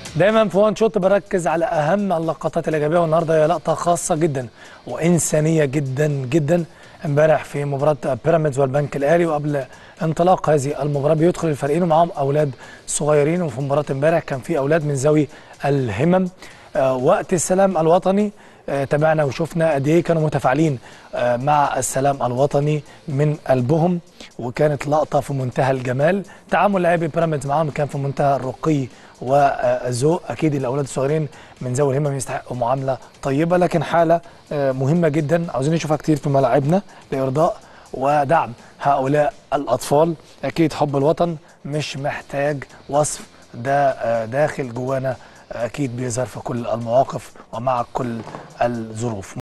دايما في وان شوت بركز على اهم اللقطات الايجابيه والنهارده هي لقطه خاصه جدا وانسانيه جدا جدا امبارح في مباراه بيراميدز والبنك الاهلي وقبل انطلاق هذه المباراه بيدخل الفريقين ومعاهم اولاد صغيرين وفي مباراه امبارح كان في اولاد من ذوي الهمم آه، وقت السلام الوطني آه، تابعنا وشفنا قد ايه كانوا متفاعلين آه، مع السلام الوطني من قلبهم وكانت لقطه في منتهى الجمال تعامل لاعبي بيراميدز معاهم كان في منتهى الرقي والذوق اكيد الاولاد الصغيرين من ذوي الهمم يستحقوا معامله طيبه لكن حاله آه، مهمه جدا عاوزين نشوفها كتير في ملاعبنا لارضاء ودعم هؤلاء الاطفال اكيد حب الوطن مش محتاج وصف ده آه، داخل جوانا اكيد بيظهر في كل المواقف ومع كل الظروف